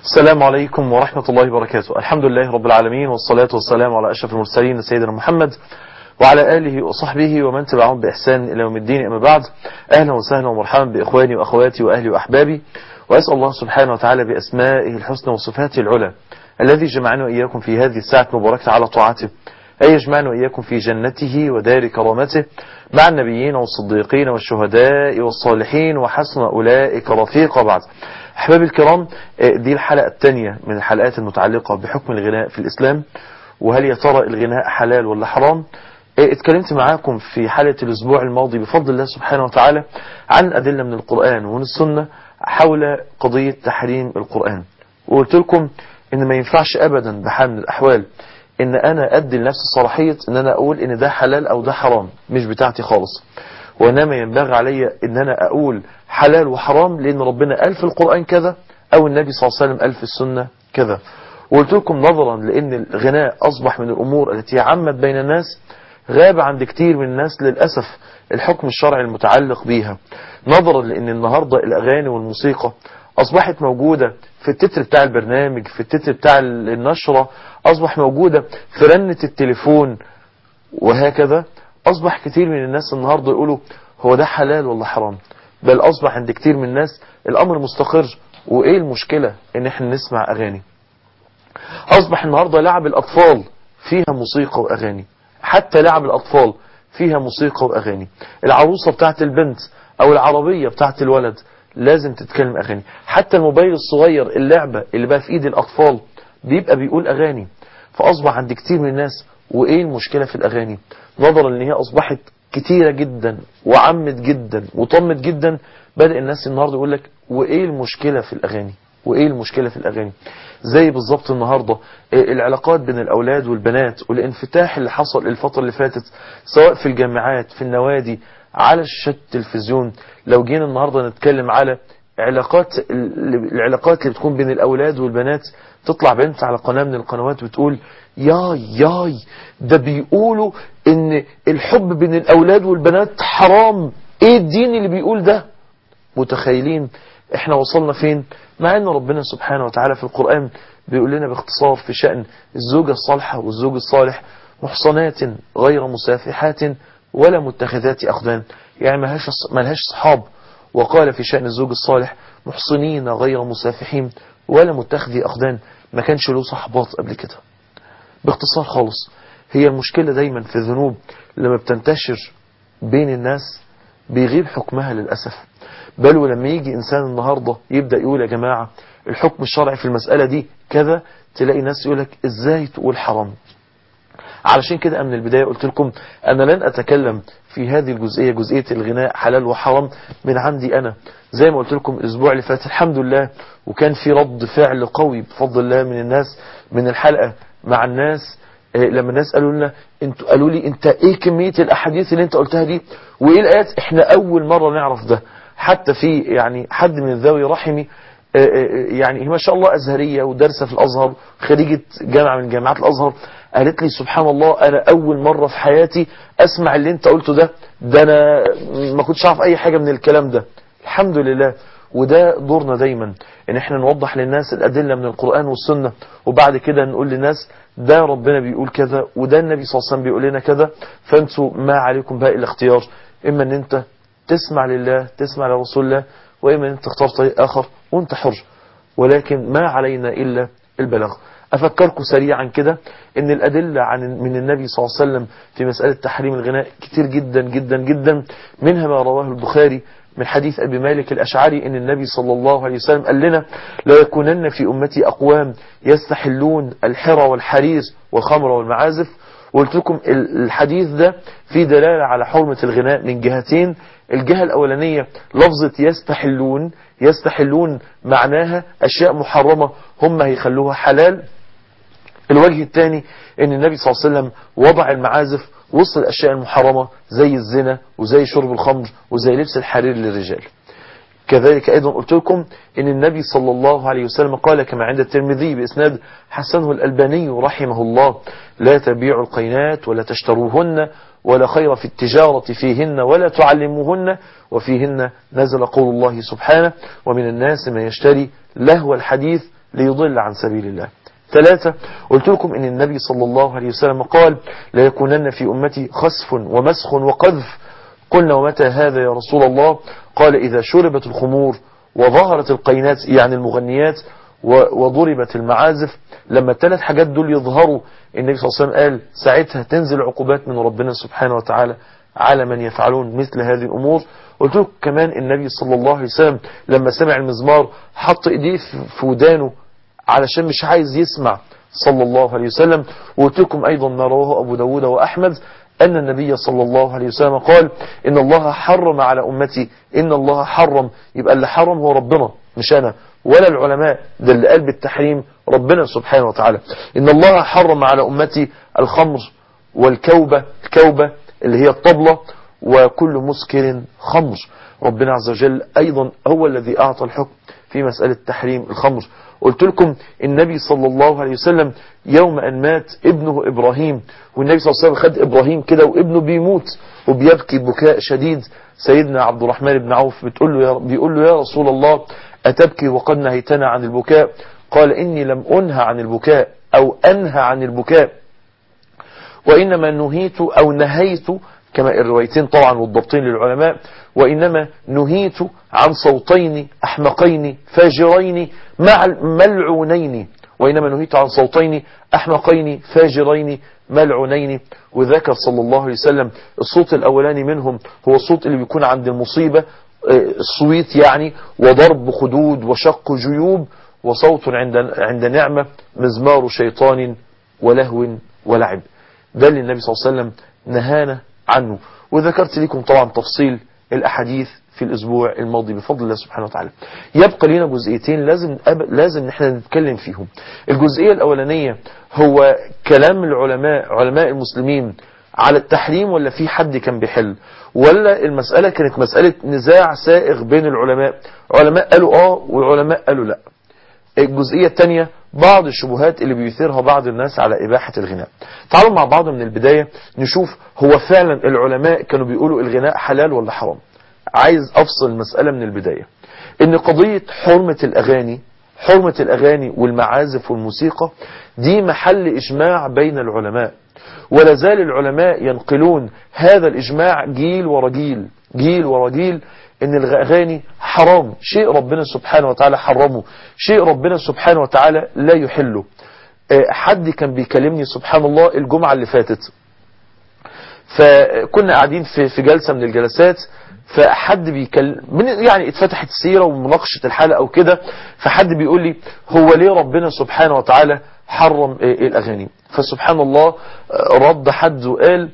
السلام عليكم ورحمة الله وبركاته الحمد لله رب العالمين والصلاة والسلام على أشرف المرسلين سيدنا محمد وعلى آله وصحبه ومن تبعهم بإحسان إلى يوم الدين أما بعد أهلا وسهلا ومرحبا بإخواني وأخواتي وأهلي وأحبابي وأسأل الله سبحانه وتعالى بأسمائه الحسنى وصفاته العلى الذي جمعنا وإياكم في هذه الساعة المباركة على طاعته أي يجمعنا وإياكم في جنته ودار كرامته مع النبيين والصديقين والشهداء والصالحين وحسن أولئك رفيقا بعد أحبابي الكرام دي الحلقة الثانية من الحلقات المتعلقة بحكم الغناء في الإسلام وهل يا ترى الغناء حلال ولا حرام اتكلمت معاكم في حلقة الأسبوع الماضي بفضل الله سبحانه وتعالى عن أدلة من القرآن ومن السنة حول قضية تحريم القرآن وقلت لكم إن ما ينفعش أبدا بحال من الأحوال إن أنا أدي لنفسي صلاحية إن أنا أقول إن ده حلال أو ده حرام مش بتاعتي خالص وإنما ينبغي علي إن أنا أقول حلال وحرام لأن ربنا قال في القرآن كذا أو النبي صلى الله عليه وسلم قال في السنة كذا وقلت لكم نظرا لأن الغناء أصبح من الأمور التي عمت بين الناس غاب عند كتير من الناس للأسف الحكم الشرعي المتعلق بيها نظرا لأن النهاردة الأغاني والموسيقى أصبحت موجودة في التتر بتاع البرنامج في التتر بتاع النشرة أصبح موجودة في رنة التليفون وهكذا أصبح كتير من الناس النهاردة يقولوا هو ده حلال ولا حرام بل أصبح عند كتير من الناس الأمر مستقر وإيه المشكلة إن إحنا نسمع أغاني أصبح النهاردة لعب الأطفال فيها موسيقى وأغاني حتى لعب الأطفال فيها موسيقى وأغاني العروسة بتاعت البنت أو العربية بتاعت الولد لازم تتكلم أغاني حتى الموبايل الصغير اللعبة اللي بقى في إيد الأطفال بيبقى بيقول أغاني فأصبح عند كتير من الناس وإيه المشكلة في الأغاني نظرا ان هي أصبحت كتيرة جدا وعمت جدا وطمت جدا بدأ الناس النهاردة يقول لك وإيه المشكلة في الأغاني وإيه المشكلة في الأغاني زي بالظبط النهاردة العلاقات بين الأولاد والبنات والانفتاح اللي حصل الفترة اللي فاتت سواء في الجامعات في النوادي على شاشة التلفزيون لو جينا النهاردة نتكلم على علاقات العلاقات اللي بتكون بين الأولاد والبنات تطلع بنت على قناة من القنوات بتقول ياي ياي ده بيقولوا ان الحب بين الأولاد والبنات حرام ايه الدين اللي بيقول ده متخيلين احنا وصلنا فين مع ان ربنا سبحانه وتعالى في القرآن بيقول لنا باختصار في شأن الزوجة الصالحة والزوج الصالح محصنات غير مسافحات ولا متخذات أخدان يعني ملهاش ملهاش صحاب وقال في شأن الزوج الصالح محصنين غير مسافحين ولا متخذي أخدان ما كانش له صحبات قبل كده باختصار خالص هي المشكلة دايما في الذنوب لما بتنتشر بين الناس بيغيب حكمها للأسف بل ولما يجي إنسان النهاردة يبدأ يقول يا جماعة الحكم الشرعي في المسألة دي كذا تلاقي ناس يقولك إزاي تقول حرام علشان كده من البداية قلت لكم أنا لن أتكلم في هذه الجزئية جزئية الغناء حلال وحرام من عندي أنا زي ما قلت لكم الأسبوع اللي فات الحمد لله وكان في رد فعل قوي بفضل الله من الناس من الحلقة مع الناس لما الناس قالوا لنا انتوا قالوا لي انت ايه كمية الاحاديث اللي انت قلتها دي وايه الايات احنا اول مرة نعرف ده حتى في يعني حد من الذوي رحمي يعني ما شاء الله أزهرية ودارسة في الأزهر خريجة جامعة من جامعات الأزهر قالت لي سبحان الله أنا أول مرة في حياتي أسمع اللي أنت قلته ده ده أنا ما كنتش أعرف أي حاجة من الكلام ده الحمد لله وده دورنا دايما ان احنا نوضح للناس الأدلة من القرآن والسنة وبعد كده نقول للناس ده ربنا بيقول كذا وده النبي صلى الله عليه وسلم بيقول لنا كذا فانتوا ما عليكم بقى الاختيار اما ان انت تسمع لله تسمع لرسول الله وإما أن تختار طريق آخر وانت حر ولكن ما علينا إلا البلاغ أفكركم سريعا كده أن الأدلة عن من النبي صلى الله عليه وسلم في مسألة تحريم الغناء كتير جدا جدا جدا منها ما رواه البخاري من حديث أبي مالك الأشعري أن النبي صلى الله عليه وسلم قال لنا لا يكونن في أمتي أقوام يستحلون الحرى والحرير والخمر والمعازف وقلت لكم الحديث ده فيه دلالة على حرمة الغناء من جهتين الجهة الأولانية لفظة يستحلون يستحلون معناها أشياء محرمة هم هيخلوها حلال الوجه الثاني ان النبي صلى الله عليه وسلم وضع المعازف وسط الأشياء المحرمة زي الزنا وزي شرب الخمر وزي لبس الحرير للرجال كذلك أيضا قلت لكم ان النبي صلى الله عليه وسلم قال كما عند الترمذي بإسناد حسنه الألباني رحمه الله لا تبيعوا القينات ولا تشتروهن ولا خير في التجارة فيهن ولا تعلموهن وفيهن نزل قول الله سبحانه ومن الناس من يشتري لهو الحديث ليضل عن سبيل الله ثلاثة قلت لكم ان النبي صلى الله عليه وسلم قال لا يكونن في امتي خسف ومسخ وقذف قلنا ومتى هذا يا رسول الله قال اذا شربت الخمور وظهرت القينات يعني المغنيات وضربت المعازف لما الثلاث حاجات دول يظهروا النبي صلى الله عليه وسلم قال ساعتها تنزل عقوبات من ربنا سبحانه وتعالى على من يفعلون مثل هذه الأمور قلت لكم كمان النبي صلى الله عليه وسلم لما سمع المزمار حط ايديه في ودانه علشان مش عايز يسمع صلى الله عليه وسلم وقلت لكم أيضا ما رواه أبو داود وأحمد أن النبي صلى الله عليه وسلم قال إن الله حرم على أمتي إن الله حرم يبقى اللي حرم هو ربنا مش أنا ولا العلماء ده اللي قال بالتحريم ربنا سبحانه وتعالى إن الله حرم على أمتي الخمر والكوبة الكوبة اللي هي الطبلة وكل مسكر خمر ربنا عز وجل أيضا هو الذي أعطى الحكم في مسألة تحريم الخمر قلت لكم النبي صلى الله عليه وسلم يوم أن مات ابنه إبراهيم والنبي صلى الله عليه وسلم خد إبراهيم كده وابنه بيموت وبيبكي بكاء شديد سيدنا عبد الرحمن بن عوف بتقول له يا بيقول له يا رسول الله أتبكي وقد نهيتنا عن البكاء قال إني لم أنهى عن البكاء أو أنهى عن البكاء وإنما نهيت أو نهيت كما الروايتين طبعا والضبطين للعلماء وإنما نهيت عن صوتين أحمقين فاجرين مع ملعونين وإنما نهيت عن صوتين أحمقين فاجرين ملعونين وذكر صلى الله عليه وسلم الصوت الأولاني منهم هو الصوت اللي بيكون عند المصيبة الصويت يعني وضرب خدود وشق جيوب وصوت عند عند نعمة مزمار شيطان ولهو ولعب ده اللي النبي صلى الله عليه وسلم نهانا عنه وذكرت لكم طبعا تفصيل الأحاديث في الأسبوع الماضي بفضل الله سبحانه وتعالى يبقى لنا جزئيتين لازم أب... لازم نحن نتكلم فيهم الجزئية الأولانية هو كلام العلماء علماء المسلمين على التحريم ولا في حد كان بيحل ولا المسألة كانت مسألة نزاع سائغ بين العلماء علماء قالوا آه وعلماء قالوا لا الجزئية الثانية بعض الشبهات اللي بيثيرها بعض الناس على إباحة الغناء تعالوا مع بعض من البداية نشوف هو فعلا العلماء كانوا بيقولوا الغناء حلال ولا حرام عايز أفصل المسألة من البداية إن قضية حرمة الأغاني حرمة الأغاني والمعازف والموسيقى دي محل إجماع بين العلماء ولا زال العلماء ينقلون هذا الإجماع جيل ورا جيل جيل ورا جيل ان الاغاني حرام شيء ربنا سبحانه وتعالى حرمه شيء ربنا سبحانه وتعالى لا يحله حد كان بيكلمني سبحان الله الجمعة اللي فاتت فكنا قاعدين في في جلسة من الجلسات فحد بيكلم يعني اتفتحت السيرة ومناقشة الحالة او كده فحد بيقول لي هو ليه ربنا سبحانه وتعالى حرم الاغاني فسبحان الله رد حد وقال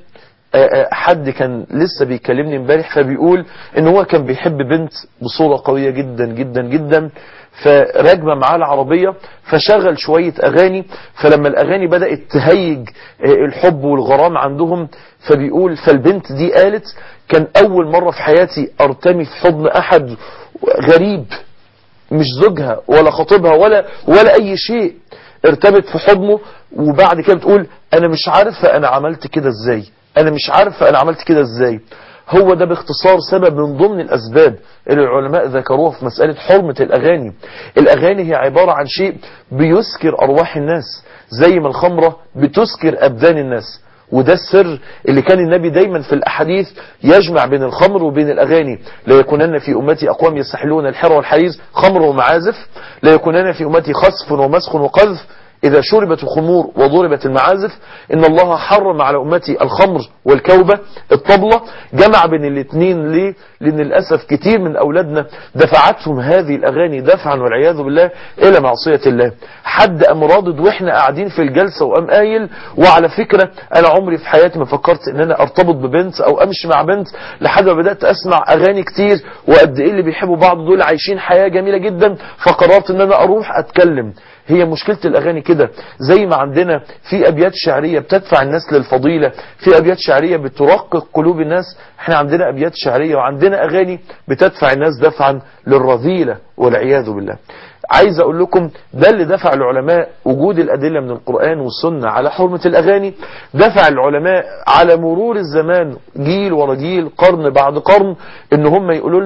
حد كان لسه بيكلمني امبارح فبيقول ان هو كان بيحب بنت بصورة قوية جدا جدا جدا فراكبه معاه العربية فشغل شوية اغاني فلما الاغاني بدأت تهيج الحب والغرام عندهم فبيقول فالبنت دي قالت كان اول مرة في حياتي ارتمي في حضن احد غريب مش زوجها ولا خطيبها ولا ولا اي شيء ارتبت في حضنه وبعد كده بتقول انا مش عارفه انا عملت كده ازاي انا مش عارفه انا عملت كده ازاي هو ده باختصار سبب من ضمن الاسباب اللي العلماء ذكروها في مسألة حرمة الاغاني الاغاني هي عبارة عن شيء بيسكر ارواح الناس زي ما الخمرة بتسكر ابدان الناس وده السر اللي كان النبي دايما في الأحاديث يجمع بين الخمر وبين الأغاني لا يكونن في أمتي أقوام يستحلون الحر والحريز خمر ومعازف لا يكونن في أمتي خصف ومسخ وقذف إذا شربت الخمور وضربت المعازف إن الله حرم على أمتي الخمر والكوبة الطبلة جمع بين الاثنين ليه لأن للأسف كتير من أولادنا دفعتهم هذه الأغاني دفعا والعياذ بالله إلى معصية الله حد أم رادد وإحنا قاعدين في الجلسة وأم قايل وعلى فكرة أنا عمري في حياتي ما فكرت إن أنا أرتبط ببنت أو أمشي مع بنت لحد ما بدأت أسمع أغاني كتير وقد إيه اللي بيحبوا بعض دول عايشين حياة جميلة جدا فقررت إن أنا أروح أتكلم هي مشكلة الأغاني كده زي ما عندنا في أبيات شعرية بتدفع الناس للفضيلة في أبيات شعرية بترقق قلوب الناس احنا عندنا أبيات شعرية وعندنا أغاني بتدفع الناس دفعا للرذيلة والعياذ بالله عايز أقول لكم ده اللي دفع العلماء وجود الأدلة من القرآن والسنة على حرمة الأغاني دفع العلماء على مرور الزمان جيل ورا جيل قرن بعد قرن ان هم يقولوا لنا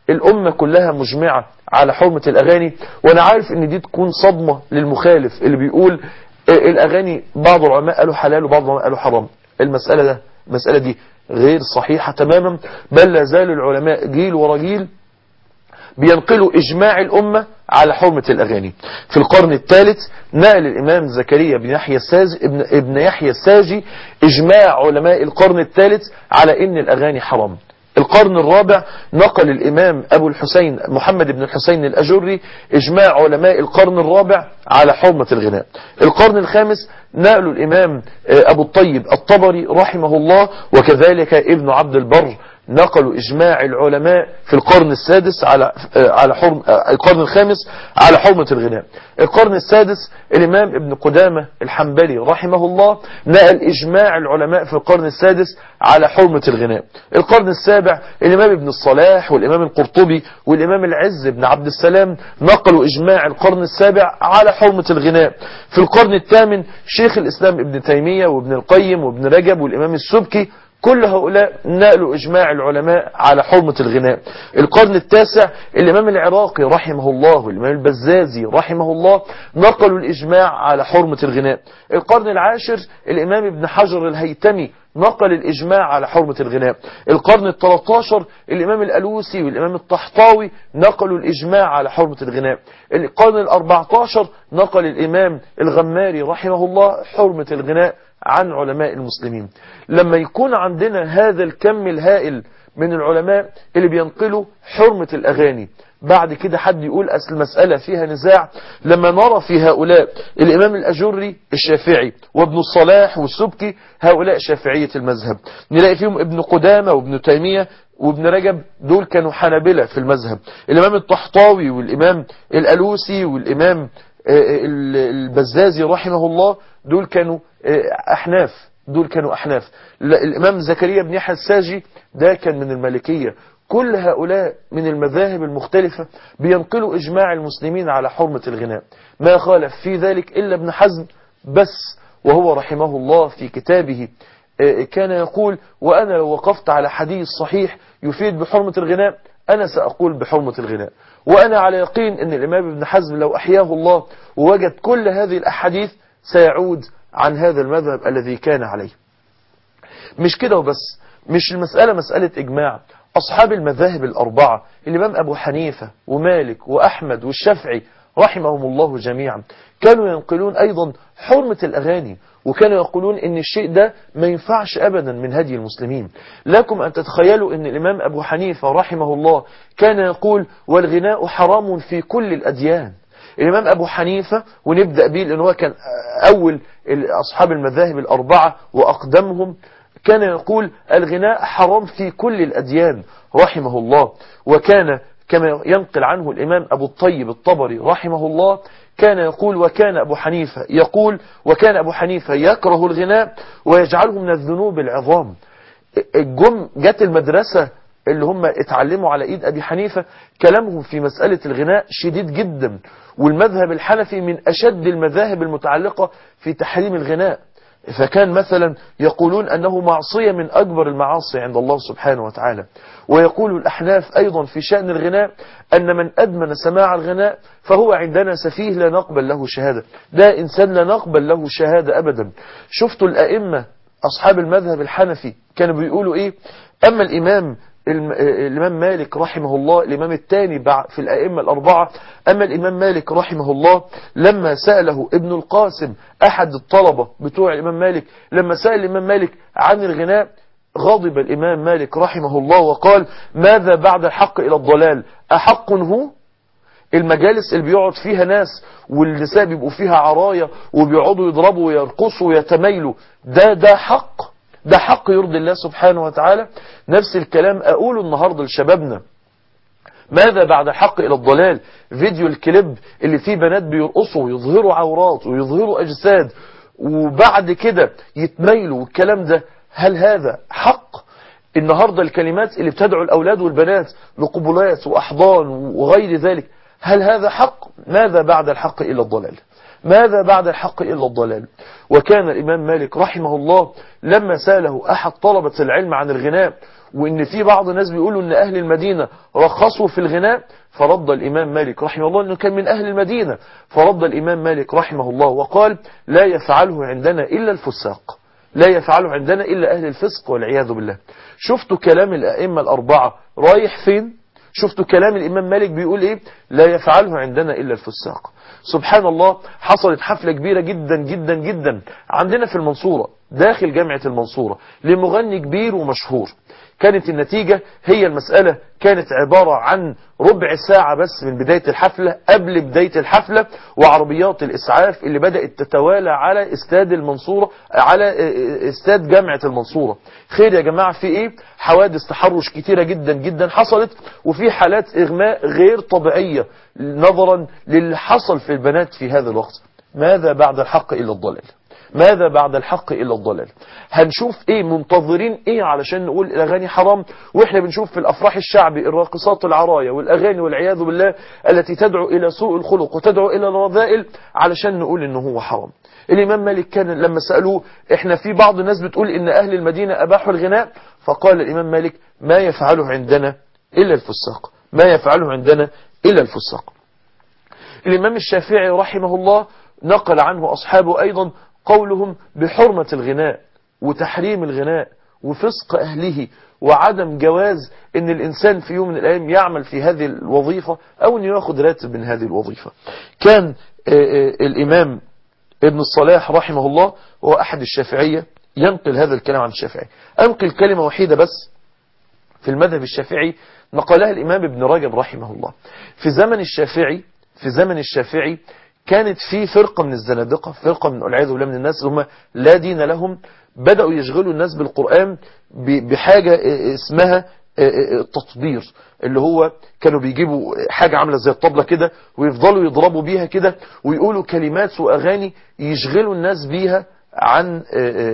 الأمة كلها مجمعة على حرمة الأغاني وأنا عارف إن دي تكون صدمة للمخالف اللي بيقول الأغاني بعض العلماء قالوا حلال وبعض العلماء قالوا حرام المسألة ده المسألة دي غير صحيحة تماما بل لا زال العلماء جيل ورا جيل بينقلوا إجماع الأمة على حرمة الأغاني في القرن الثالث نقل الإمام زكريا بن يحيى الساجي ابن, ابن يحيى الساجي إجماع علماء القرن الثالث على إن الأغاني حرام القرن الرابع نقل الإمام أبو الحسين محمد بن الحسين الأجري إجماع علماء القرن الرابع على حرمة الغناء القرن الخامس نقل الإمام أبو الطيب الطبري رحمه الله وكذلك ابن عبد البر نقلوا إجماع العلماء في القرن السادس على على حرم القرن الخامس على حرمة الغناء القرن السادس الإمام ابن قدامة الحنبلي رحمه الله نقل إجماع العلماء في القرن السادس على حرمة الغناء القرن السابع الإمام ابن الصلاح والإمام القرطبي والإمام العز بن عبد السلام نقلوا إجماع القرن السابع على حرمة الغناء في القرن الثامن شيخ الإسلام ابن تيمية وابن القيم وابن رجب والإمام السبكي كل هؤلاء نقلوا إجماع العلماء على حرمة الغناء القرن التاسع الإمام العراقي رحمه الله والإمام البزازي رحمه الله نقلوا الإجماع على حرمة الغناء القرن العاشر الإمام ابن حجر الهيتمي نقل الإجماع على حرمة الغناء القرن التلتاشر الإمام الألوسي والإمام الطحطاوي نقلوا الإجماع على حرمة الغناء القرن الأربعتاشر نقل الإمام الغماري رحمه الله حرمة الغناء عن علماء المسلمين لما يكون عندنا هذا الكم الهائل من العلماء اللي بينقلوا حرمة الأغاني بعد كده حد يقول أصل المسألة فيها نزاع لما نرى في هؤلاء الإمام الأجري الشافعي وابن الصلاح والسبكي هؤلاء شافعية المذهب نلاقي فيهم ابن قدامة وابن تيمية وابن رجب دول كانوا حنابلة في المذهب الإمام الطحطاوي والإمام الألوسي والإمام البزازي رحمه الله دول كانوا أحناف دول كانوا أحناف الإمام زكريا بن يحيى الساجي ده كان من المالكية كل هؤلاء من المذاهب المختلفة بينقلوا إجماع المسلمين على حرمة الغناء ما خالف في ذلك إلا ابن حزم بس وهو رحمه الله في كتابه كان يقول وأنا لو وقفت على حديث صحيح يفيد بحرمة الغناء أنا سأقول بحرمة الغناء وأنا على يقين أن الإمام ابن حزم لو أحياه الله ووجد كل هذه الأحاديث سيعود عن هذا المذهب الذي كان عليه مش كده وبس مش المسألة مسألة إجماع أصحاب المذاهب الأربعة الإمام أبو حنيفة ومالك وأحمد والشافعي رحمهم الله جميعا كانوا ينقلون أيضا حرمة الأغاني وكانوا يقولون ان الشيء ده ما ينفعش ابدا من هدي المسلمين لكم ان تتخيلوا ان الامام ابو حنيفة رحمه الله كان يقول والغناء حرام في كل الاديان الامام ابو حنيفة ونبدأ به لان هو كان اول اصحاب المذاهب الاربعة واقدمهم كان يقول الغناء حرام في كل الاديان رحمه الله وكان كما ينقل عنه الامام ابو الطيب الطبري رحمه الله كان يقول وكان أبو حنيفة يقول وكان أبو حنيفة يكره الغناء ويجعله من الذنوب العظام الجم جت المدرسة اللي هم اتعلموا على ايد ابي حنيفة كلامهم في مسألة الغناء شديد جدا والمذهب الحنفي من اشد المذاهب المتعلقة في تحريم الغناء فكان مثلا يقولون أنه معصية من أكبر المعاصي عند الله سبحانه وتعالى ويقول الأحناف أيضا في شأن الغناء أن من أدمن سماع الغناء فهو عندنا سفيه لا نقبل له شهادة ده إنسان لا نقبل له شهادة أبدا شفتوا الأئمة أصحاب المذهب الحنفي كانوا بيقولوا إيه أما الإمام الإمام مالك رحمه الله الإمام الثاني في الأئمة الأربعة أما الإمام مالك رحمه الله لما سأله ابن القاسم أحد الطلبة بتوع الإمام مالك لما سأل الإمام مالك عن الغناء غضب الإمام مالك رحمه الله وقال ماذا بعد الحق إلى الضلال أحق هو المجالس اللي بيقعد فيها ناس والنساء بيبقوا فيها عرايا وبيقعدوا يضربوا ويرقصوا ويتميلوا ده ده حق ده حق يرضي الله سبحانه وتعالى نفس الكلام أقوله النهاردة لشبابنا ماذا بعد الحق إلى الضلال فيديو الكليب اللي فيه بنات بيرقصوا ويظهروا عورات ويظهروا أجساد وبعد كده يتميلوا والكلام ده هل هذا حق النهاردة الكلمات اللي بتدعو الأولاد والبنات لقبلات وأحضان وغير ذلك هل هذا حق ماذا بعد الحق إلى الضلال ماذا بعد الحق إلا الضلال وكان الإمام مالك رحمه الله لما سأله أحد طلبة العلم عن الغناء وان في بعض الناس بيقولوا ان اهل المدينة رخصوا في الغناء فرد الامام مالك رحمه الله انه كان من اهل المدينة فرد الامام مالك رحمه الله وقال لا يفعله عندنا الا الفساق لا يفعله عندنا الا اهل الفسق والعياذ بالله شفتوا كلام الائمة الاربعة رايح فين شفتوا كلام الامام مالك بيقول ايه لا يفعله عندنا الا الفساق سبحان الله حصلت حفلة كبيرة جدا جدا جدا عندنا في المنصورة داخل جامعة المنصورة لمغني كبير ومشهور كانت النتيجة هي المسألة كانت عبارة عن ربع ساعة بس من بداية الحفلة قبل بداية الحفلة وعربيات الإسعاف اللي بدأت تتوالى على استاد المنصورة على استاد جامعة المنصورة خير يا جماعة في ايه حوادث تحرش كتيرة جدا جدا حصلت وفي حالات إغماء غير طبيعية نظرا للي حصل في البنات في هذا الوقت ماذا بعد الحق إلا الضلال ماذا بعد الحق إلا الضلال هنشوف ايه منتظرين ايه علشان نقول الاغاني حرام واحنا بنشوف في الافراح الشعبي الراقصات العرايا والاغاني والعياذ بالله التي تدعو الى سوء الخلق وتدعو الى الرذائل علشان نقول انه هو حرام الامام مالك كان لما سألوه احنا في بعض الناس بتقول ان اهل المدينة اباحوا الغناء فقال الامام مالك ما يفعله عندنا الا الفساق ما يفعله عندنا الا الفساق الامام الشافعي رحمه الله نقل عنه اصحابه ايضا قولهم بحرمة الغناء وتحريم الغناء وفسق أهله وعدم جواز ان الإنسان في يوم من الأيام يعمل في هذه الوظيفة أو أن يأخذ راتب من هذه الوظيفة كان الإمام ابن الصلاح رحمه الله هو أحد الشافعية ينقل هذا الكلام عن الشافعي أنقل كلمة وحيدة بس في المذهب الشافعي نقلها الإمام ابن رجب رحمه الله في زمن الشافعي في زمن الشافعي كانت في فرقة من الزنادقة فرقة من العياذ بالله من الناس اللي هم لا دين لهم بدأوا يشغلوا الناس بالقرآن بحاجة اسمها التطبير اللي هو كانوا بيجيبوا حاجة عاملة زي الطبلة كده ويفضلوا يضربوا بيها كده ويقولوا كلمات وأغاني يشغلوا الناس بيها عن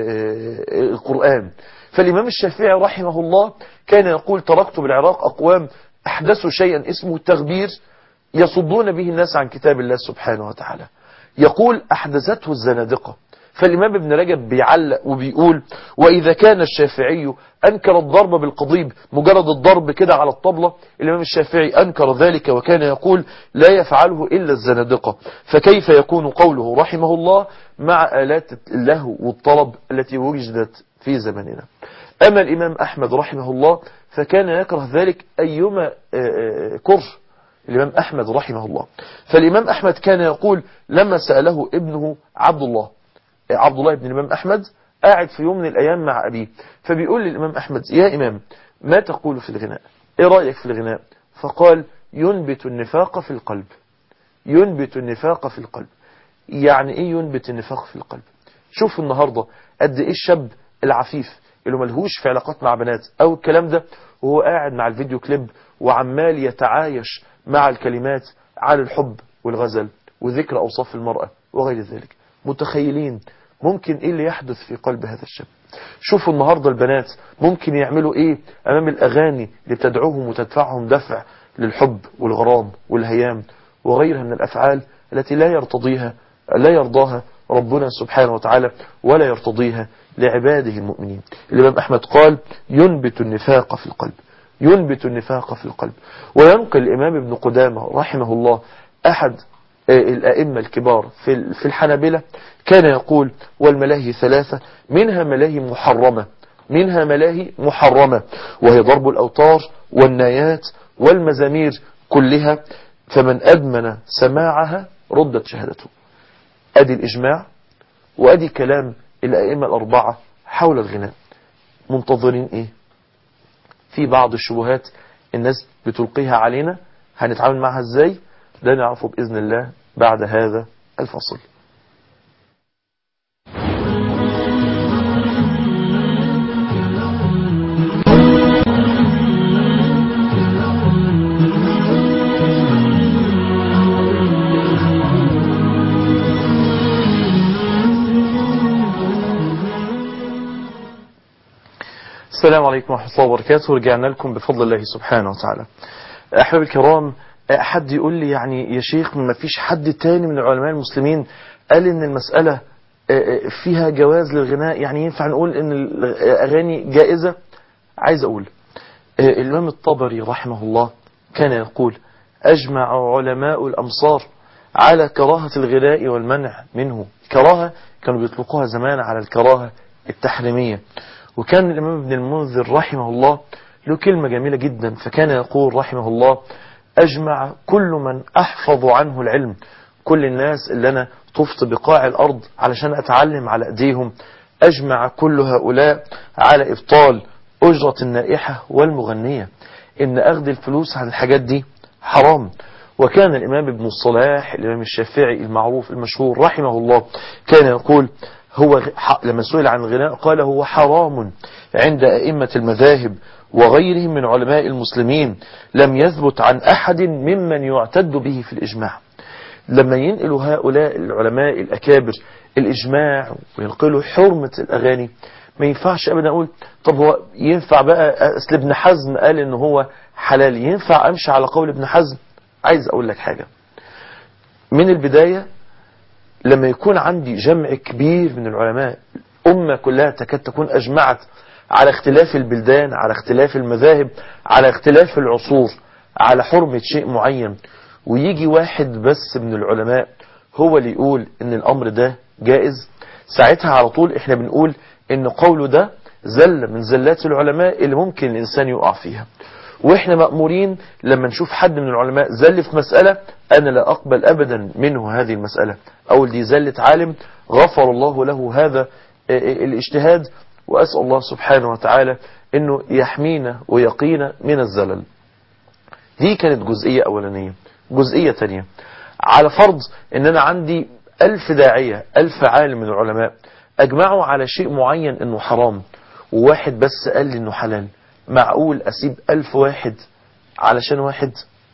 القرآن فالإمام الشافعي رحمه الله كان يقول تركت بالعراق أقوام أحدثوا شيئا اسمه التغبير يصدون به الناس عن كتاب الله سبحانه وتعالى يقول أحدثته الزنادقة فالإمام ابن رجب بيعلق وبيقول وإذا كان الشافعي أنكر الضرب بالقضيب مجرد الضرب كده على الطبلة الإمام الشافعي أنكر ذلك وكان يقول لا يفعله إلا الزنادقة فكيف يكون قوله رحمه الله مع آلات اللهو والطلب التي وجدت في زمننا أما الإمام أحمد رحمه الله فكان يكره ذلك أيما كره الإمام أحمد رحمه الله فالإمام أحمد كان يقول لما سأله ابنه عبد الله عبد الله بن الإمام أحمد قاعد في يوم من الأيام مع أبيه فبيقول للإمام أحمد يا إمام ما تقول في الغناء إيه رأيك في الغناء فقال ينبت النفاق في القلب ينبت النفاق في القلب يعني إيه ينبت النفاق في القلب شوف النهاردة قد إيه الشاب العفيف اللي ملهوش في علاقات مع بنات أو الكلام ده وهو قاعد مع الفيديو كليب وعمال يتعايش مع الكلمات على الحب والغزل وذكر أوصاف المرأة وغير ذلك متخيلين ممكن ايه اللي يحدث في قلب هذا الشاب شوفوا النهاردة البنات ممكن يعملوا ايه امام الاغاني اللي بتدعوهم وتدفعهم دفع للحب والغرام والهيام وغيرها من الافعال التي لا يرتضيها لا يرضاها ربنا سبحانه وتعالى ولا يرتضيها لعباده المؤمنين الإمام أحمد قال ينبت النفاق في القلب ينبت النفاق في القلب وينقل الإمام ابن قدامة رحمه الله أحد الأئمة الكبار في في الحنابلة كان يقول والملاهي ثلاثة منها ملاهي محرمة منها ملاهي محرمة وهي ضرب الأوتار والنايات والمزامير كلها فمن أدمن سماعها ردت شهادته أدي الإجماع وأدي كلام الأئمة الأربعة حول الغناء منتظرين إيه في بعض الشبهات الناس بتلقيها علينا هنتعامل معها إزاي ده نعرفه بإذن الله بعد هذا الفصل السلام عليكم ورحمة الله وبركاته رجعنا لكم بفضل الله سبحانه وتعالى أحباب الكرام حد يقول لي يعني يا شيخ ما فيش حد تاني من العلماء المسلمين قال ان المسألة فيها جواز للغناء يعني ينفع نقول ان الأغاني جائزة عايز أقول الإمام الطبري رحمه الله كان يقول أجمع علماء الأمصار على كراهة الغلاء والمنع منه كراهة كانوا بيطلقوها زمان على الكراهة التحريمية وكان الإمام ابن المنذر رحمه الله له كلمة جميلة جدا فكان يقول رحمه الله أجمع كل من أحفظ عنه العلم كل الناس اللي أنا طفت بقاع الأرض علشان أتعلم على أيديهم أجمع كل هؤلاء على إبطال أجرة النائحة والمغنية إن أخذ الفلوس عن الحاجات دي حرام وكان الإمام ابن الصلاح الإمام الشافعي المعروف المشهور رحمه الله كان يقول هو لما سئل عن الغناء قال هو حرام عند أئمة المذاهب وغيرهم من علماء المسلمين لم يثبت عن أحد ممن يعتد به في الإجماع لما ينقلوا هؤلاء العلماء الأكابر الإجماع وينقلوا حرمة الأغاني ما ينفعش أبدا أقول طب هو ينفع بقى أصل ابن حزم قال إن هو حلال ينفع أمشي على قول ابن حزم عايز أقول لك حاجة من البداية لما يكون عندي جمع كبير من العلماء أمة كلها تكاد تكون أجمعت على اختلاف البلدان على اختلاف المذاهب على اختلاف العصور على حرمة شيء معين ويجي واحد بس من العلماء هو اللي يقول ان الامر ده جائز ساعتها على طول احنا بنقول ان قوله ده زلة من زلات العلماء اللي ممكن الانسان يقع فيها واحنا مأمورين لما نشوف حد من العلماء زل في مسألة انا لا اقبل ابدا منه هذه المسألة او دي زلة عالم غفر الله له هذا الاجتهاد واسأل الله سبحانه وتعالى انه يحمينا ويقينا من الزلل دي كانت جزئية اولانية جزئية تانية على فرض ان انا عندي الف داعية الف عالم من العلماء اجمعوا على شيء معين انه حرام وواحد بس قال لي انه حلال معقول اسيب الف واحد علشان واحد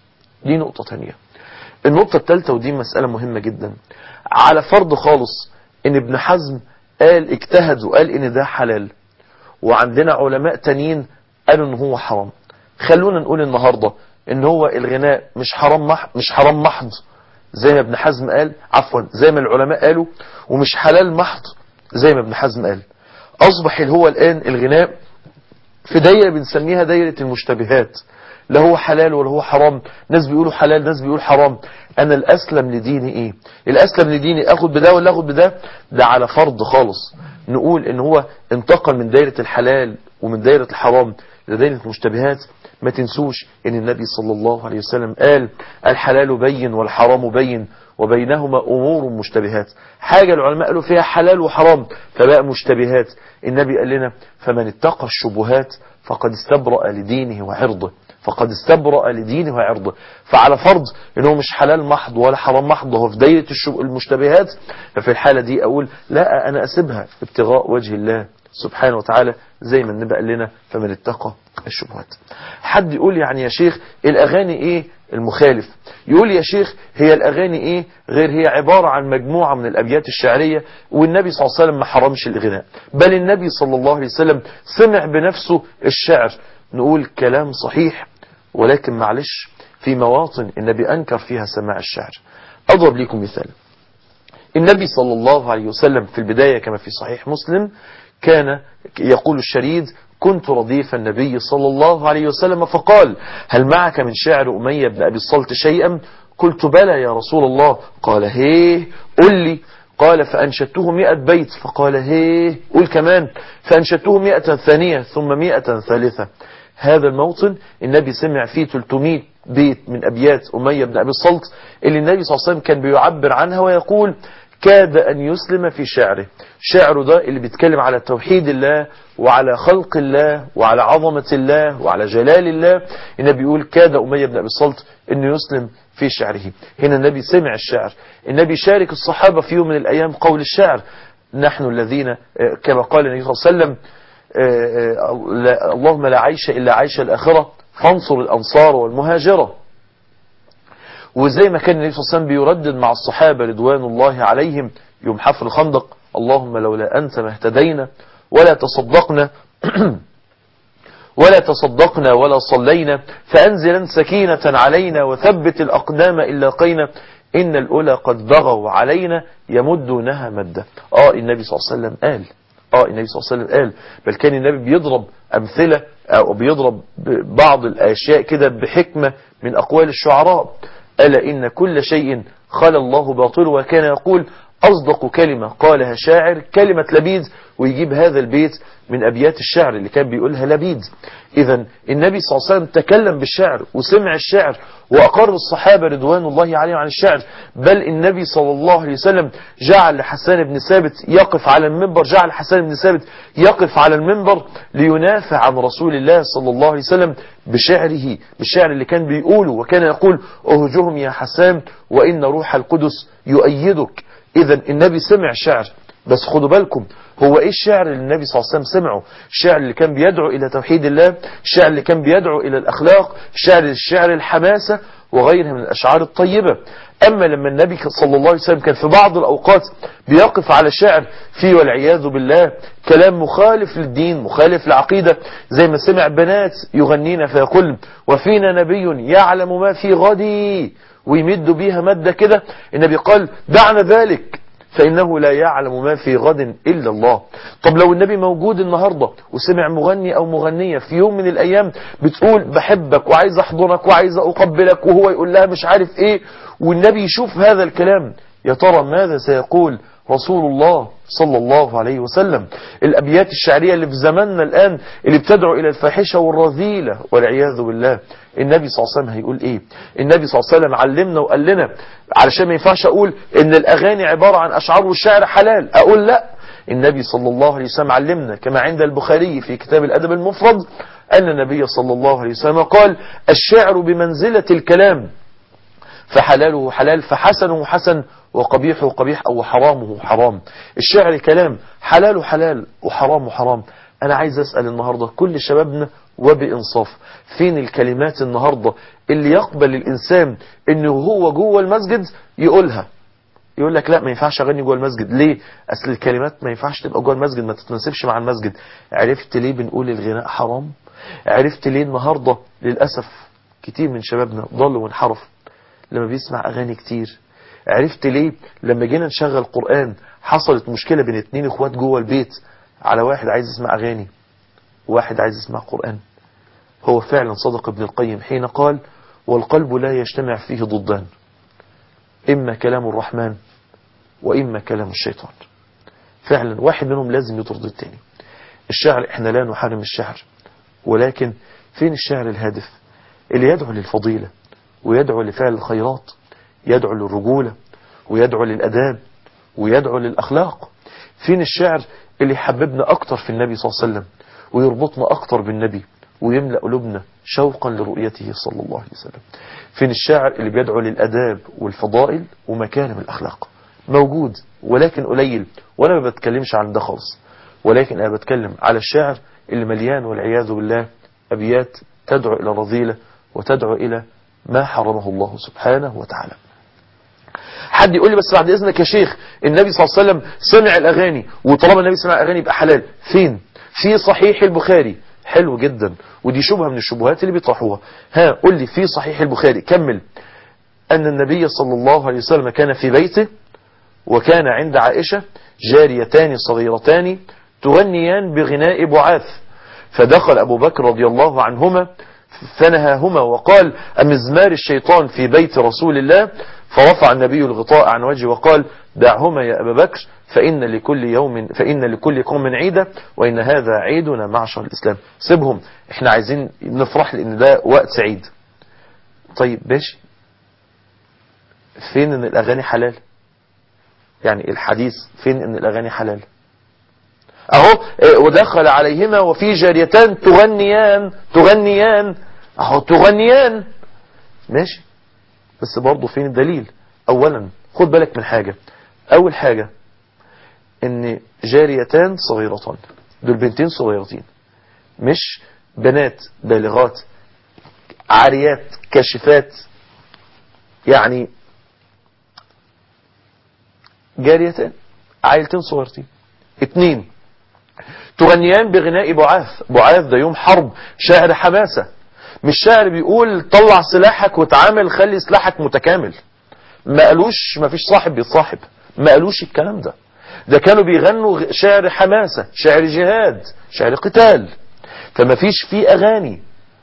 دي نقطة تانية النقطة الثالثة ودي مسألة مهمة جدا على فرض خالص ان ابن حزم قال اجتهد وقال ان ده حلال وعندنا علماء تانيين قالوا ان هو حرام خلونا نقول النهاردة ان هو الغناء مش حرام مح مش حرام محض زي ما ابن حزم قال عفوا زي ما العلماء قالوا ومش حلال محض زي ما ابن حزم قال اصبح اللي هو الان الغناء في دايره بنسميها دايره المشتبهات لا هو حلال ولا هو حرام ناس بيقولوا حلال ناس بيقولوا حرام انا الاسلم لديني ايه الاسلم لديني اخد بده ولا اخد بده ده على فرض خالص نقول ان هو انتقل من دايره الحلال ومن دايره الحرام لدايره المشتبهات ما تنسوش ان النبي صلى الله عليه وسلم قال الحلال بين والحرام بين وبينهما امور مشتبهات حاجة العلماء قالوا فيها حلال وحرام فبقى مشتبهات النبي قال لنا فمن اتقى الشبهات فقد استبرأ لدينه وعرضه فقد استبرأ لدينه وعرضه فعلى فرض انه مش حلال محض ولا حرام محض هو في دايرة المشتبهات ففي الحالة دي اقول لا انا اسيبها ابتغاء وجه الله سبحانه وتعالى زي ما النبي قال لنا فمن اتقى الشبهات حد يقول يعني يا شيخ الاغاني ايه المخالف يقول يا شيخ هي الاغاني ايه غير هي عبارة عن مجموعة من الابيات الشعرية والنبي صلى الله عليه وسلم ما حرمش الغناء بل النبي صلى الله عليه وسلم سمع بنفسه الشعر نقول كلام صحيح ولكن معلش في مواطن النبي انكر فيها سماع الشعر اضرب لكم مثال النبي صلى الله عليه وسلم في البداية كما في صحيح مسلم كان يقول الشريد كنت رديف النبي صلى الله عليه وسلم فقال هل معك من شعر أمية بن أبي الصلت شيئا قلت بلى يا رسول الله قال هيه قل لي قال فأنشدته مئة بيت فقال هيه قل كمان فأنشدته مئة ثانية ثم مئة ثالثة هذا الموطن النبي سمع فيه 300 بيت من أبيات أمية بن أبي الصلت اللي النبي صلى الله عليه وسلم كان بيعبر عنها ويقول كاد أن يسلم في شعره شعره ده اللي بيتكلم على توحيد الله وعلى خلق الله وعلى عظمة الله وعلى جلال الله النبي بيقول كاد أمية بن أبي الصلت أنه يسلم في شعره هنا النبي سمع الشعر النبي شارك الصحابة في يوم من الأيام قول الشعر نحن الذين كما قال النبي صلى الله عليه وسلم اللهم لا عيش إلا عيش الآخرة فانصر الأنصار والمهاجرة وزي ما كان النبي صلى الله عليه وسلم بيردد مع الصحابة رضوان الله عليهم يوم حفر الخندق اللهم لولا أنت ما اهتدينا ولا تصدقنا ولا تصدقنا ولا صلينا فأنزلا سكينة علينا وثبت الأقدام إلا قينا إن الأولى قد بغوا علينا يمدونها مدة آه النبي صلى الله عليه وسلم قال آه النبي صلى الله عليه وسلم قال بل كان النبي بيضرب أمثلة أو بيضرب بعض الأشياء كده بحكمة من أقوال الشعراء ألا إن كل شيء خلى الله باطل وكان يقول أصدق كلمة قالها شاعر كلمة لبيد ويجيب هذا البيت من أبيات الشعر اللي كان بيقولها لبيد إذا النبي صلى الله عليه وسلم تكلم بالشعر وسمع الشعر وأقر الصحابة رضوان الله عليهم عن الشعر بل النبي صلى الله عليه وسلم جعل حسان بن ثابت يقف على المنبر جعل حسان بن ثابت يقف على المنبر لينافع عن رسول الله صلى الله عليه وسلم بشعره بالشعر اللي كان بيقوله وكان يقول أهجهم يا حسان وإن روح القدس يؤيدك إذا النبي سمع شعر بس خدوا بالكم هو ايه الشعر اللي النبي صلى الله عليه وسلم سمعه الشعر اللي كان بيدعو الى توحيد الله الشعر اللي كان بيدعو الى الاخلاق الشعر الشعر الحماسة وغيرها من الاشعار الطيبة اما لما النبي صلى الله عليه وسلم كان في بعض الاوقات بيقف على شعر فيه والعياذ بالله كلام مخالف للدين مخالف للعقيدة زي ما سمع بنات يغنين فيقول وفينا نبي يعلم ما في غدي ويمد بيها مادة كده النبي قال دعنا ذلك فإنه لا يعلم ما في غد إلا الله طب لو النبي موجود النهاردة وسمع مغني أو مغنية في يوم من الأيام بتقول بحبك وعايز أحضنك وعايز أقبلك وهو يقول لها مش عارف إيه والنبي يشوف هذا الكلام يا ترى ماذا سيقول رسول الله صلى الله عليه وسلم الأبيات الشعرية اللي في زماننا الآن اللي بتدعو إلى الفاحشة والرذيلة والعياذ بالله النبي صلى الله عليه وسلم هيقول إيه النبي صلى الله عليه وسلم علمنا وقال لنا علشان ما ينفعش أقول إن الأغاني عبارة عن أشعار والشعر حلال أقول لا النبي صلى الله عليه وسلم علمنا كما عند البخاري في كتاب الأدب المفرد أن النبي صلى الله عليه وسلم قال الشعر بمنزلة الكلام فحلاله حلال فحسنه حسن وقبيحه قبيح أو حرامه حرام الشعر كلام حلاله حلال وحرامه حرام أنا عايز أسأل النهاردة كل شبابنا وبإنصاف فين الكلمات النهاردة اللي يقبل الإنسان إنه هو جوه المسجد يقولها يقول لك لا ما ينفعش اغني جوه المسجد ليه اصل الكلمات ما ينفعش تبقى جوه المسجد ما تتناسبش مع المسجد عرفت ليه بنقول الغناء حرام عرفت ليه النهارده للاسف كتير من شبابنا ضل وانحرف لما بيسمع اغاني كتير عرفت ليه لما جينا نشغل قرآن حصلت مشكلة بين اتنين اخوات جوه البيت على واحد عايز يسمع اغاني وواحد عايز يسمع قرآن هو فعلا صدق ابن القيم حين قال والقلب لا يجتمع فيه ضدان إما كلام الرحمن وإما كلام الشيطان فعلا واحد منهم لازم يطرد التاني الشعر احنا لا نحرم الشعر ولكن فين الشعر الهادف اللي يدعو للفضيلة ويدعو لفعل الخيرات يدعو للرجولة ويدعو للأداب ويدعو للأخلاق فين الشعر اللي يحببنا أكتر في النبي صلى الله عليه وسلم ويربطنا أكتر بالنبي ويملأ قلوبنا شوقا لرؤيته صلى الله عليه وسلم فين الشاعر اللي بيدعو للأداب والفضائل ومكارم الأخلاق موجود ولكن قليل وأنا ما بتكلمش عن ده خالص ولكن أنا بتكلم على الشاعر اللي مليان والعياذ بالله أبيات تدعو إلى رذيلة وتدعو إلى ما حرمه الله سبحانه وتعالى حد يقول لي بس بعد إذنك يا شيخ النبي صلى الله عليه وسلم سمع الأغاني وطالما النبي سمع الأغاني يبقى حلال فين في صحيح البخاري حلو جدا ودي شبهة من الشبهات اللي بيطرحوها ها قول لي في صحيح البخاري كمل أن النبي صلى الله عليه وسلم كان في بيته وكان عند عائشة جاريتان صغيرتان تغنيان بغناء بعاث فدخل أبو بكر رضي الله عنهما فنهاهما وقال أمزمار الشيطان في بيت رسول الله فرفع النبي الغطاء عن وجهه وقال دعهما يا أبا بكر فإن لكل يوم فإن لكل قوم عيدا وإن هذا عيدنا معشر الإسلام سيبهم احنا عايزين نفرح لأن ده وقت سعيد طيب ماشي فين ان الأغاني حلال يعني الحديث فين ان الأغاني حلال اهو ودخل عليهما وفي جاريتان تغنيان تغنيان اهو تغنيان ماشي بس برضه فين الدليل اولا خد بالك من حاجة اول حاجة ان جاريتان صغيرتان دول بنتين صغيرتين مش بنات بالغات عاريات كاشفات يعني جاريتان عائلتين صغيرتين اتنين تغنيان بغناء بعاث بعاث ده يوم حرب شاعر حماسة مش شاعر بيقول طلع سلاحك وتعامل خلي سلاحك متكامل ما قالوش ما فيش صاحب بيتصاحب ما قالوش الكلام ده ده كانوا بيغنوا شعر حماسة شعر جهاد شعر قتال فما فيش فيه اغاني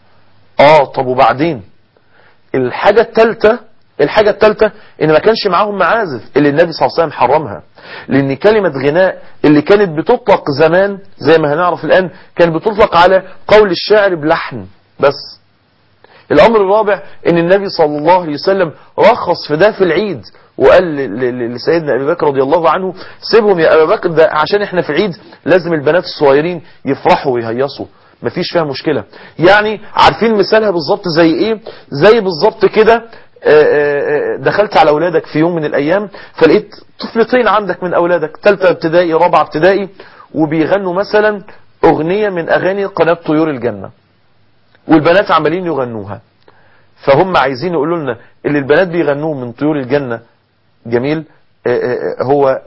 اه طب وبعدين الحاجة التالتة الحاجة التالتة ان ما كانش معاهم معازف اللي النبي صلى الله عليه وسلم حرمها لان كلمة غناء اللي كانت بتطلق زمان زي ما هنعرف الان كانت بتطلق على قول الشاعر بلحن بس الامر الرابع ان النبي صلى الله عليه وسلم رخص في ده في العيد وقال ل- ل- لسيدنا ابي بكر رضي الله عنه سيبهم يا ابا بكر ده عشان احنا في العيد لازم البنات الصغيرين يفرحوا ويهيصوا مفيش فيها مشكلة يعني عارفين مثالها بالظبط زي ايه زي بالظبط كده آه، آه، آه، دخلت على اولادك في يوم من الايام فلقيت طفلتين عندك من اولادك ثالثه ابتدائي رابعه ابتدائي وبيغنوا مثلا اغنيه من اغاني قناه طيور الجنه والبنات عمالين يغنوها فهم عايزين يقولوا لنا اللي البنات بيغنوه من طيور الجنة جميل آه، آه، هو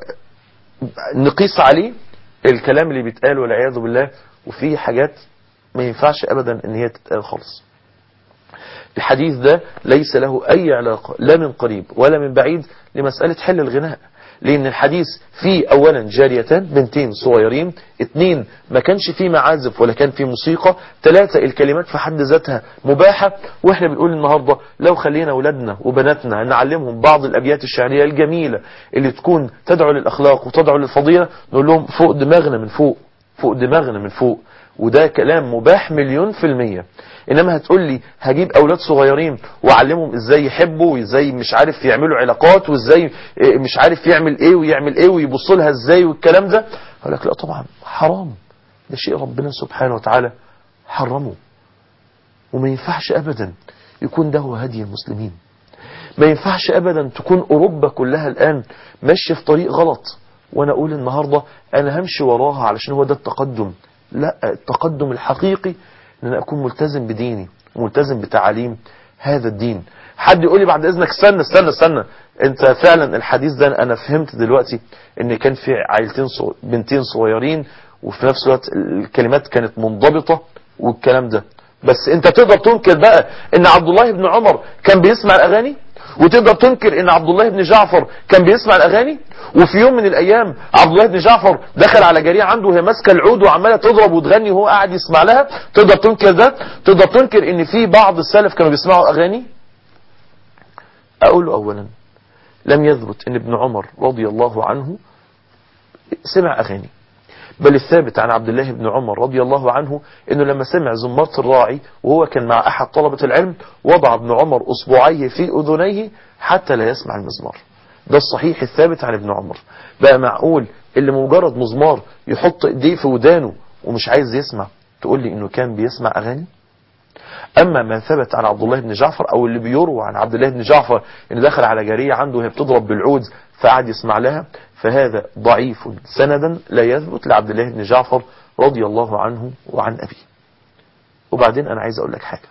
نقيس عليه الكلام اللي بيتقال والعياذ بالله وفيه حاجات ما ينفعش ابدا ان هي تتقال خالص الحديث ده ليس له اي علاقة لا من قريب ولا من بعيد لمسألة حل الغناء لان الحديث فيه اولا جاريتان بنتين صغيرين اتنين ما كانش فيه معازف ولا كان فيه موسيقى ثلاثة الكلمات في حد ذاتها مباحة واحنا بنقول النهاردة لو خلينا اولادنا وبناتنا نعلمهم بعض الابيات الشعرية الجميلة اللي تكون تدعو للاخلاق وتدعو للفضيلة نقول لهم فوق دماغنا من فوق فوق دماغنا من فوق وده كلام مباح مليون في المية انما هتقول لي هجيب اولاد صغيرين واعلمهم ازاي يحبوا وازاي مش عارف يعملوا علاقات وازاي إيه مش عارف يعمل ايه ويعمل ايه ويبص لها ازاي والكلام ده اقول لك لا طبعا حرام ده شيء ربنا سبحانه وتعالى حرمه وما ينفعش ابدا يكون ده هو هدي المسلمين ما ينفعش ابدا تكون اوروبا كلها الان ماشيه في طريق غلط وانا اقول النهارده انا همشي وراها علشان هو ده التقدم لا التقدم الحقيقي ان انا اكون ملتزم بديني وملتزم بتعاليم هذا الدين حد يقول لي بعد اذنك استنى استنى استنى انت فعلا الحديث ده انا فهمت دلوقتي ان كان في عائلتين صغ... بنتين صغيرين وفي نفس الوقت الكلمات كانت منضبطة والكلام ده بس انت تقدر تنكر بقى ان عبد الله بن عمر كان بيسمع الاغاني وتقدر تنكر ان عبد الله بن جعفر كان بيسمع الاغاني وفي يوم من الايام عبد الله بن جعفر دخل على جاريه عنده وهي ماسكه العود وعماله تضرب وتغني وهو قاعد يسمع لها تقدر تنكر ده تقدر تنكر ان في بعض السلف كانوا بيسمعوا اغاني اقول له اولا لم يثبت ان ابن عمر رضي الله عنه سمع اغاني بل الثابت عن عبد الله بن عمر رضي الله عنه انه لما سمع زمارة الراعي وهو كان مع احد طلبة العلم وضع ابن عمر اصبعيه في اذنيه حتى لا يسمع المزمار ده الصحيح الثابت عن ابن عمر بقى معقول اللي مجرد مزمار يحط ايديه في ودانه ومش عايز يسمع تقول لي انه كان بيسمع اغاني اما ما ثبت عن عبد الله بن جعفر او اللي بيروى عن عبد الله بن جعفر ان دخل على جارية عنده وهي بتضرب بالعود فقعد يسمع لها فهذا ضعيف سندا لا يثبت لعبد الله بن جعفر رضي الله عنه وعن أبيه وبعدين أنا عايز أقول لك حاجة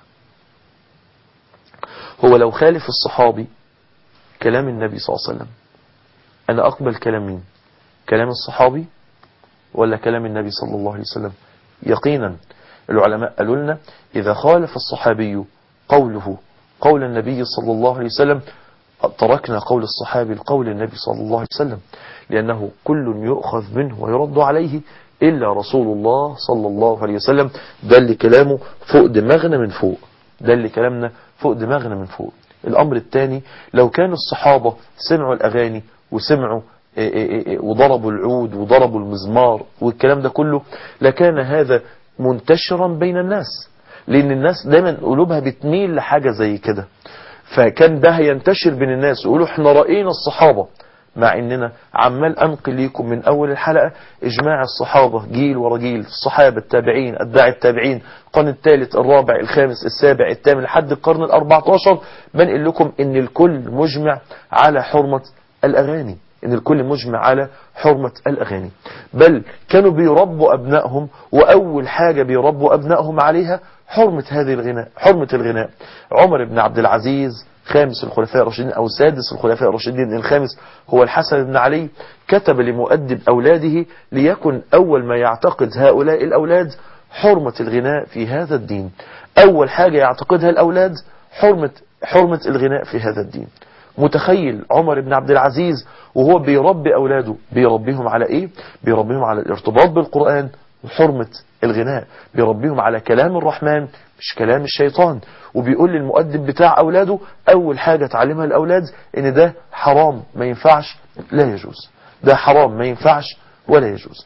هو لو خالف الصحابي كلام النبي صلى الله عليه وسلم أنا أقبل كلام مين كلام الصحابي ولا كلام النبي صلى الله عليه وسلم يقينا العلماء قالوا لنا إذا خالف الصحابي قوله قول النبي صلى الله عليه وسلم تركنا قول الصحابي لقول النبي صلى الله عليه وسلم لأنه كل يؤخذ منه ويرد عليه إلا رسول الله صلى الله عليه وسلم ده اللي كلامه فوق دماغنا من فوق ده اللي كلامنا فوق دماغنا من فوق الأمر الثاني لو كان الصحابة سمعوا الأغاني وسمعوا إيه إيه إيه وضربوا العود وضربوا المزمار والكلام ده كله لكان هذا منتشرا بين الناس لأن الناس دايما قلوبها بتميل لحاجة زي كده فكان ده هينتشر بين الناس يقولوا احنا رأينا الصحابة مع اننا عمال انقل ليكم من اول الحلقة اجماع الصحابة جيل ورا جيل الصحابة التابعين اتباع التابعين القرن الثالث الرابع الخامس السابع الثامن لحد القرن الاربعتاشر بنقل لكم ان الكل مجمع على حرمة الاغاني ان الكل مجمع على حرمة الاغاني بل كانوا بيربوا ابنائهم واول حاجة بيربوا ابنائهم عليها حرمة هذه الغناء حرمة الغناء عمر بن عبد العزيز خامس الخلفاء الراشدين أو سادس الخلفاء الراشدين الخامس هو الحسن بن علي كتب لمؤدب أولاده ليكن أول ما يعتقد هؤلاء الأولاد حرمة الغناء في هذا الدين أول حاجة يعتقدها الأولاد حرمة, حرمة الغناء في هذا الدين متخيل عمر بن عبد العزيز وهو بيربي أولاده بيربيهم على إيه؟ بيربيهم على الارتباط بالقرآن وحرمة الغناء بيربيهم على كلام الرحمن مش كلام الشيطان وبيقول للمؤدب بتاع أولاده أول حاجة تعلمها الأولاد إن ده حرام ما ينفعش لا يجوز ده حرام ما ينفعش ولا يجوز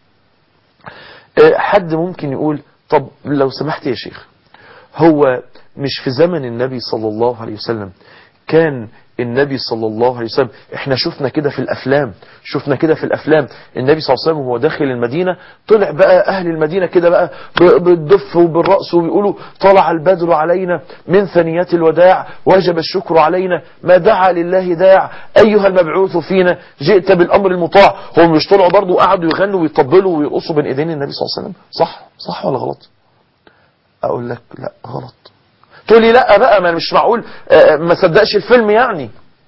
حد ممكن يقول طب لو سمحت يا شيخ هو مش في زمن النبي صلى الله عليه وسلم كان النبي صلى الله عليه وسلم احنا شفنا كده في الافلام شفنا كده في الافلام النبي صلى الله عليه وسلم وهو داخل المدينة طلع بقى اهل المدينة كده بقى بالدف وبالرأس وبيقولوا طلع البدر علينا من ثنيات الوداع وجب الشكر علينا ما دعا لله داع ايها المبعوث فينا جئت بالامر المطاع هم مش طلعوا برضه قعدوا يغنوا ويطبلوا ويرقصوا بين ايدين النبي صلى الله عليه وسلم صح صح ولا غلط اقول لك لا غلط تقول لي لا بقى ما مش معقول ما صدقش الفيلم يعني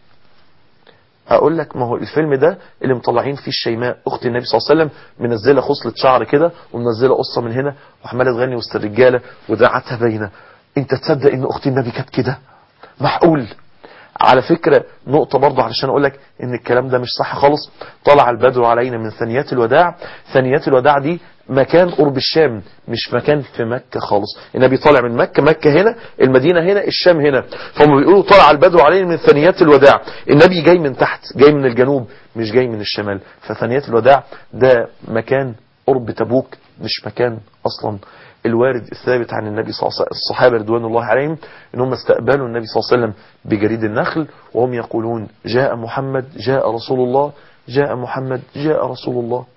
اقول لك ما هو الفيلم ده اللي مطلعين فيه الشيماء اخت النبي صلى الله عليه وسلم منزله خصله شعر كده ومنزله قصه من هنا وعماله تغني وسط الرجاله ودراعاتها باينه انت تصدق ان اخت النبي كانت كده معقول على فكرة نقطة برضه علشان اقول لك ان الكلام ده مش صح خالص طلع البدر علينا من ثنيات الوداع ثنيات الوداع دي مكان قرب الشام مش مكان في مكة خالص النبي طالع من مكة مكة هنا المدينة هنا الشام هنا فهم بيقولوا طلع البدر علينا من ثنيات الوداع النبي جاي من تحت جاي من الجنوب مش جاي من الشمال فثنيات الوداع ده مكان قرب تبوك مش مكان اصلا الوارد الثابت عن النبي صلى الله عليه وسلم الصحابة رضوان الله عليهم انهم استقبلوا النبي صلى الله عليه وسلم بجريد النخل وهم يقولون جاء محمد جاء رسول الله جاء محمد جاء رسول الله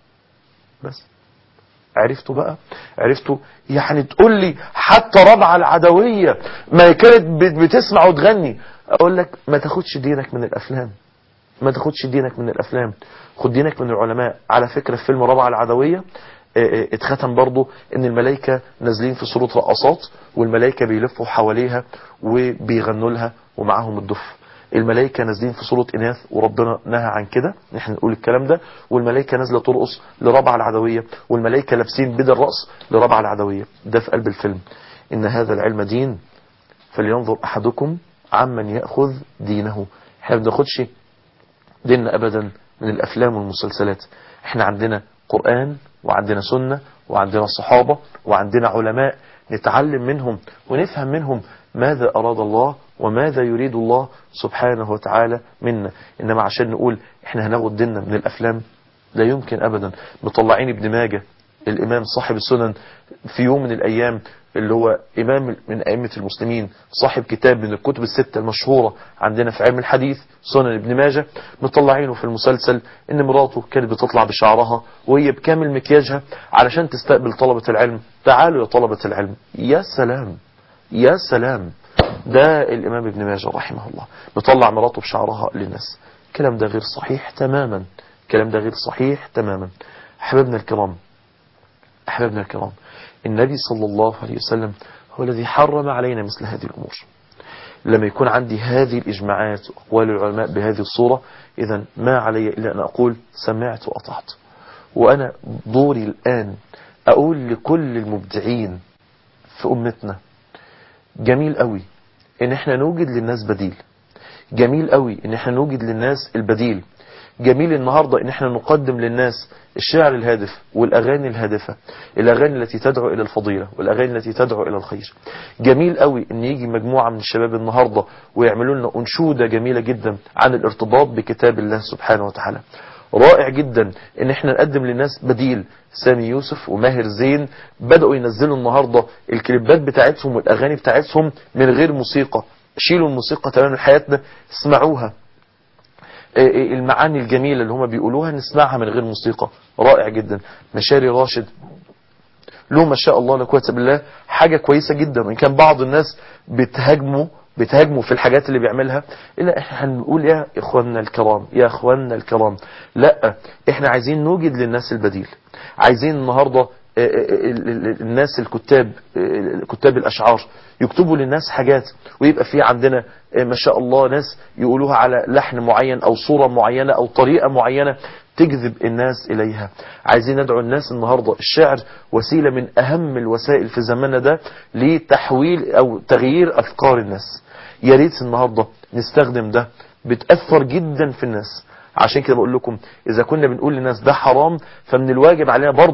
بس عرفتوا بقى عرفتوا يعني تقول لي حتى ربعة العدوية ما كانت بتسمع وتغني اقول لك ما تاخدش دينك من الافلام ما تاخدش دينك من الافلام خد دينك من العلماء على فكرة في فيلم ربعة العدوية اتختم برضو ان الملائكة نازلين في صورة رقصات والملائكة بيلفوا حواليها وبيغنوا لها ومعاهم الدف الملائكة نازلين في صورة إناث وربنا نهى عن كده نحن نقول الكلام ده والملائكة نازلة ترقص لربع العدوية والملائكة لابسين بدل رأس لربع العدوية ده في قلب الفيلم إن هذا العلم دين فلينظر أحدكم عمن يأخذ دينه احنا ما بناخدش ديننا أبدا من الأفلام والمسلسلات احنا عندنا قرآن وعندنا سنة وعندنا صحابة وعندنا علماء نتعلم منهم ونفهم منهم ماذا أراد الله وماذا يريد الله سبحانه وتعالى منا إنما عشان نقول إحنا هناخد ديننا من الأفلام لا يمكن أبدا مطلعين ابن ماجه الإمام صاحب السنن في يوم من الأيام اللي هو إمام من أئمة المسلمين صاحب كتاب من الكتب الستة المشهورة عندنا في علم الحديث سنن ابن ماجه مطلعينه في المسلسل إن مراته كانت بتطلع بشعرها وهي بكامل مكياجها علشان تستقبل طلبة العلم تعالوا يا طلبة العلم يا سلام يا سلام ده الإمام ابن ماجه رحمه الله مطلع مراته بشعرها للناس الكلام ده غير صحيح تماما الكلام ده غير صحيح تماما أحبابنا الكرام أحبابنا الكرام النبي صلى الله عليه وسلم هو الذي حرم علينا مثل هذه الأمور لما يكون عندي هذه الإجماعات وأقوال العلماء بهذه الصورة إذا ما علي إلا أن أقول سمعت وأطعت وأنا دوري الآن أقول لكل المبدعين في أمتنا جميل قوي إن احنا نوجد للناس بديل جميل قوي إن احنا نوجد للناس البديل جميل النهاردة ان احنا نقدم للناس الشعر الهادف والاغاني الهادفة الاغاني التي تدعو الى الفضيلة والاغاني التي تدعو الى الخير جميل قوي ان يجي مجموعة من الشباب النهاردة ويعملوا لنا انشودة جميلة جدا عن الارتباط بكتاب الله سبحانه وتعالى رائع جدا ان احنا نقدم للناس بديل سامي يوسف وماهر زين بدأوا ينزلوا النهاردة الكليبات بتاعتهم والاغاني بتاعتهم من غير موسيقى شيلوا الموسيقى تماما من حياتنا اسمعوها المعاني الجميلة اللي هما بيقولوها نسمعها من غير موسيقى رائع جدا مشاري راشد له ما شاء الله لا قوه بالله حاجة كويسة جدا وإن كان بعض الناس بتهاجمه بتهاجموا في الحاجات اللي بيعملها إلا احنا هنقول يا إخواننا الكرام يا إخواننا الكرام لا احنا عايزين نوجد للناس البديل عايزين النهاردة الناس الكتاب كتاب الأشعار يكتبوا للناس حاجات ويبقى في عندنا ما شاء الله ناس يقولوها على لحن معين أو صورة معينة أو طريقة معينة تجذب الناس إليها عايزين ندعو الناس النهاردة الشعر وسيلة من أهم الوسائل في زماننا ده لتحويل أو تغيير أفكار الناس يا ريت النهاردة نستخدم ده بتأثر جدا في الناس عشان كده بقول لكم إذا كنا بنقول للناس ده حرام فمن الواجب علينا برضو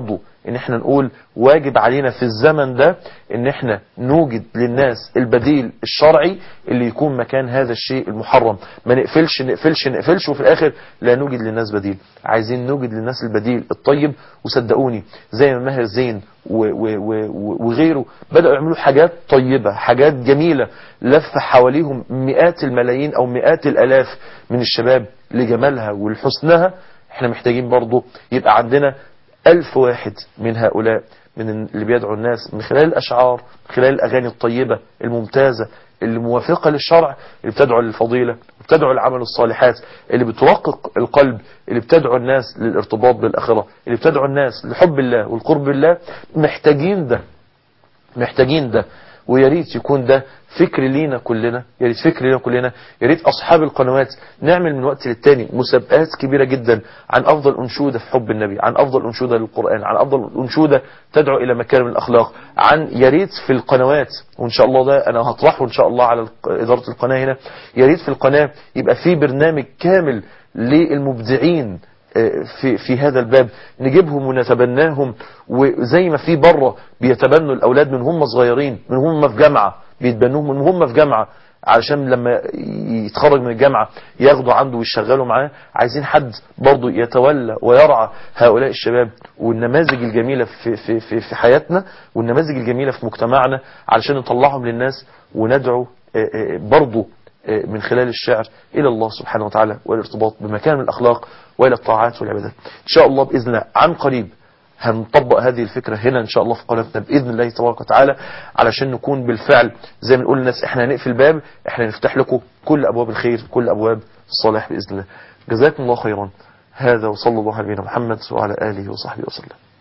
ان احنا نقول واجب علينا في الزمن ده ان احنا نوجد للناس البديل الشرعي اللي يكون مكان هذا الشيء المحرم ما نقفلش نقفلش نقفلش وفي الاخر لا نوجد للناس بديل عايزين نوجد للناس البديل الطيب وصدقوني زي ما ماهر زين و و و وغيره بدأوا يعملوا حاجات طيبة حاجات جميلة لف حواليهم مئات الملايين او مئات الالاف من الشباب لجمالها ولحسنها احنا محتاجين برضو يبقى عندنا ألف واحد من هؤلاء من اللي بيدعو الناس من خلال الأشعار من خلال الأغاني الطيبة الممتازة اللي موافقة للشرع اللي بتدعو للفضيلة بتدعو لعمل الصالحات اللي بترقق القلب اللي بتدعو الناس للارتباط بالآخرة اللي بتدعو الناس لحب الله والقرب بالله محتاجين ده محتاجين ده ويا ريت يكون ده فكر لينا كلنا يا ريت فكر لينا كلنا يا ريت اصحاب القنوات نعمل من وقت للتاني مسابقات كبيره جدا عن افضل انشوده في حب النبي عن افضل انشوده للقران عن افضل انشوده تدعو الى مكارم الاخلاق عن يا ريت في القنوات وان شاء الله ده انا هطرحه ان شاء الله على اداره القناه هنا يا ريت في القناه يبقى في برنامج كامل للمبدعين في في هذا الباب نجيبهم ونتبناهم وزي ما في بره بيتبنوا الاولاد من هم صغيرين من هم في جامعه بيتبنوهم من هم في جامعه علشان لما يتخرج من الجامعة ياخدوا عنده ويشغلوا معاه عايزين حد برضه يتولى ويرعى هؤلاء الشباب والنماذج الجميلة في, في, في, في حياتنا والنماذج الجميلة في مجتمعنا علشان نطلعهم للناس وندعو برضه من خلال الشعر إلى الله سبحانه وتعالى والارتباط بمكان الأخلاق وإلى الطاعات والعبادات إن شاء الله بإذن الله عن قريب هنطبق هذه الفكرة هنا إن شاء الله في قناتنا بإذن الله تبارك وتعالى علشان نكون بالفعل زي ما نقول للناس إحنا هنقفل الباب إحنا نفتح لكم كل أبواب الخير كل أبواب الصلاح بإذن الله جزاكم الله خيرا هذا وصلى الله على نبينا محمد وعلى آله وصحبه وسلم